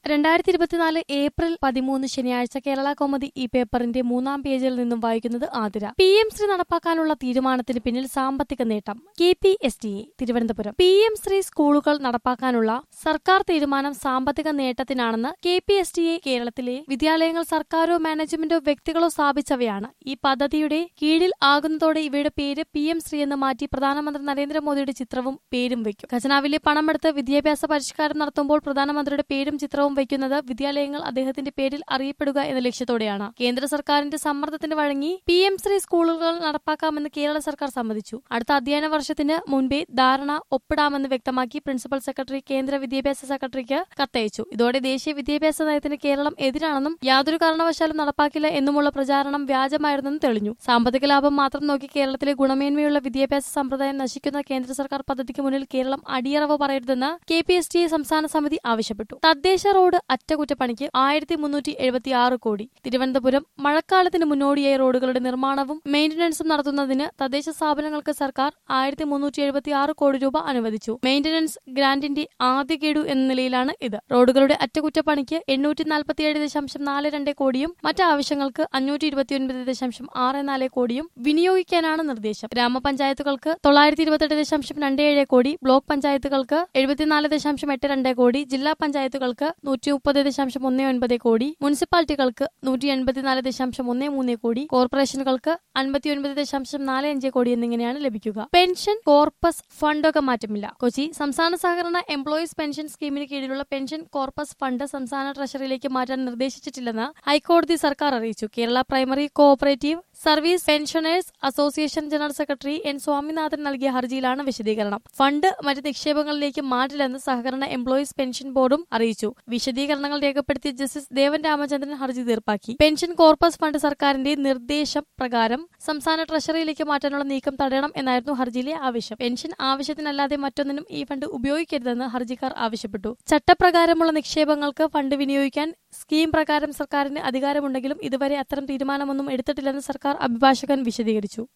രണ്ടായിരത്തി ഇരുപത്തിനാല് ഏപ്രിൽ പതിമൂന്ന് ശനിയാഴ്ച കേരള കോമതി ഈ പേപ്പറിന്റെ മൂന്നാം പേജിൽ നിന്നും വായിക്കുന്നത് ആതിര പി എം ശ്രീ നടപ്പാക്കാനുള്ള തീരുമാനത്തിന് പിന്നിൽ സാമ്പത്തിക നേട്ടം K P S T A Thiruvananthapuram P M Shri സ്കൂളുകൾ നടപ്പാക്കാനുള്ള സർക്കാർ തീരുമാനം സാമ്പത്തിക നേട്ടത്തിനാണെന്ന് K P S T A കേരളത്തിലെ വിദ്യാലയങ്ങൾ സർക്കാരോ മാനേജ്മെന്റോ വ്യക്തികളോ സ്ഥാപിച്ചവയാണ് ഈ പദ്ധതിയുടെ കീഴിൽ ആകുന്നതോടെ ഇവയുടെ പേര് പി എം ശ്രീ എന്ന് മാറ്റി പ്രധാനമന്ത്രി നരേന്ദ്രമോദിയുടെ ചിത്രവും പേരും വയ്ക്കും ഖജനാവിലെ പണമെടുത്ത് വിദ്യാഭ്യാസ പരിഷ്കാരം നടത്തുമ്പോൾ പ്രധാനമന്ത്രിയുടെ പേരും ചിത്രവും വയ്ക്കുന്നത് വിദ്യാലയങ്ങൾ അദ്ദേഹത്തിന്റെ പേരിൽ അറിയപ്പെടുക എന്ന ലക്ഷ്യത്തോടെയാണ് കേന്ദ്ര സർക്കാരിന്റെ സമ്മർദ്ദത്തിന് വഴങ്ങി പി എം ശ്രീ സ്കൂളുകൾ നടപ്പാക്കാമെന്ന് കേരള സർക്കാർ സമ്മതിച്ചു അടുത്ത അധ്യയന വർഷത്തിന് മുൻപേ ധാരണ ഒപ്പിടാമെന്ന് വ്യക്തമാക്കി പ്രിൻസിപ്പൽ സെക്രട്ടറി കേന്ദ്ര വിദ്യാഭ്യാസ സെക്രട്ടറിക്ക് കത്തയച്ചു ഇതോടെ ദേശീയ വിദ്യാഭ്യാസ നയത്തിന് കേരളം എതിരാണെന്നും യാതൊരു കാരണവശാലും നടപ്പാക്കില്ല എന്നുമുള്ള പ്രചാരണം വ്യാജമായിരുന്നെന്ന് തെളിഞ്ഞു സാമ്പത്തിക ലാഭം മാത്രം നോക്കി കേരളത്തിലെ ഗുണമേന്മയുള്ള വിദ്യാഭ്യാസ സമ്പ്രദായം നശിക്കുന്ന കേന്ദ്ര സർക്കാർ പദ്ധതിക്ക് മുന്നിൽ കേരളം അടിയറവ് പറയരുതെന്ന് K P S T A സംസ്ഥാന സമിതി ആവശ്യപ്പെട്ടു തദ്ദേശ റോഡ് അറ്റകുറ്റപ്പണിക്ക് ആയിരത്തി മുന്നൂറ്റി എഴുപത്തി ആറ് കോടി തിരുവനന്തപുരം മഴക്കാലത്തിന് മുന്നോടിയായി റോഡുകളുടെ നിർമ്മാണവും മെയിന്റനൻസും നടത്തുന്നതിന് തദ്ദേശ സ്ഥാപനങ്ങൾക്ക് സർക്കാർ ആയിരത്തി മുന്നൂറ്റി എഴുപത്തി ആറ് കോടി രൂപ അനുവദിച്ചു മെയിന്റനൻസ് ഗ്രാന്റിന്റെ ആദ്യ ഗഡു എന്ന നിലയിലാണ് ഇത് റോഡുകളുടെ അറ്റകുറ്റപ്പണിക്ക് എണ്ണൂറ്റി നാൽപ്പത്തിയേഴ് ദശാംശം നാല് രണ്ട് കോടിയും മറ്റ് ആവശ്യങ്ങൾക്ക് അഞ്ഞൂറ്റി ഇരുപത്തിയൊൻപത് ദശാംശം ആറ് നാല് കോടിയും വിനിയോഗിക്കാനാണ് നിർദ്ദേശം ഗ്രാമപഞ്ചായത്തുകൾക്ക് തൊള്ളായിരത്തി ഇരുപത്തെട്ട് ദശാംശം രണ്ട് ഏഴ് കോടി ബ്ലോക്ക് പഞ്ചായത്തുകൾക്ക് എഴുപത്തിനാല് ദശാംശം എട്ട് രണ്ട് കോടി ജില്ലാ പഞ്ചായത്തുകൾക്ക് നൂറ്റി മുപ്പത് ദശാംശം ഒന്ന് ഒൻപത് കോടി മുനിസിപ്പാലിറ്റികൾക്ക് നൂറ്റി എൺപത്തിനാല് ദശാംശം ഒന്ന് മൂന്ന് കോടി കോർപ്പറേഷനുകൾക്ക് അൻപത്തിയൊൻപത് ദശാംശം നാല് അഞ്ച് കോടി എന്നിങ്ങനെയാണ് ലഭിക്കുക പെൻഷൻ കോർപ്പസ് ഫണ്ടൊക്കെ മാറ്റമില്ല കൊച്ചി സംസ്ഥാന സഹകരണ എംപ്ലോയീസ് പെൻഷൻ സ്കീമിന് കീഴിലുള്ള പെൻഷൻ കോർപ്പസ് ഫണ്ട് സംസ്ഥാന ട്രഷറിയിലേക്ക് മാറ്റാൻ നിർദ്ദേശിച്ചിട്ടില്ലെന്ന് ഹൈക്കോടതി സർക്കാർ അറിയിച്ചു Kerala primary cooperative service pensioners association general secretary N Swaminathan നൽകിയ ഹർജിയിലാണ് വിശദീകരണം ഫണ്ട് മറ്റ് നിക്ഷേപങ്ങളിലേക്ക് മാറ്റില്ലെന്ന് സഹകരണ എംപ്ലോയീസ് പെൻഷൻ ബോർഡും അറിയിച്ചു വിശദീകരണങ്ങൾ രേഖപ്പെടുത്തിയ ജസ്റ്റിസ് ദേവൻ രാമചന്ദ്രൻ ഹർജി തീർപ്പാക്കി പെൻഷൻ കോർപ്പസ് ഫണ്ട് സർക്കാരിന്റെ നിർദ്ദേശം പ്രകാരം സംസ്ഥാന ട്രഷറിയിലേക്ക് മാറ്റാനുള്ള നീക്കം തടയണം എന്നായിരുന്നു ഹർജിയിലെ ആവശ്യം പെൻഷൻ ആവശ്യത്തിനല്ലാതെ മറ്റൊന്നിനും ഈ ഫണ്ട് ഉപയോഗിക്കരുതെന്ന് ഹർജിക്കാർ ആവശ്യപ്പെട്ടു ചട്ടപ്രകാരമുള്ള നിക്ഷേപങ്ങൾക്ക് ഫണ്ട് വിനിയോഗിക്കാൻ സ്കീം പ്രകാരം സർക്കാരിന് അധികാരമുണ്ടെങ്കിലും ഇതുവരെ അത്തരം തീരുമാനമൊന്നും എടുത്തിട്ടില്ലെന്ന് സർക്കാർ അഭിഭാഷകൻ വിശദീകരിച്ചു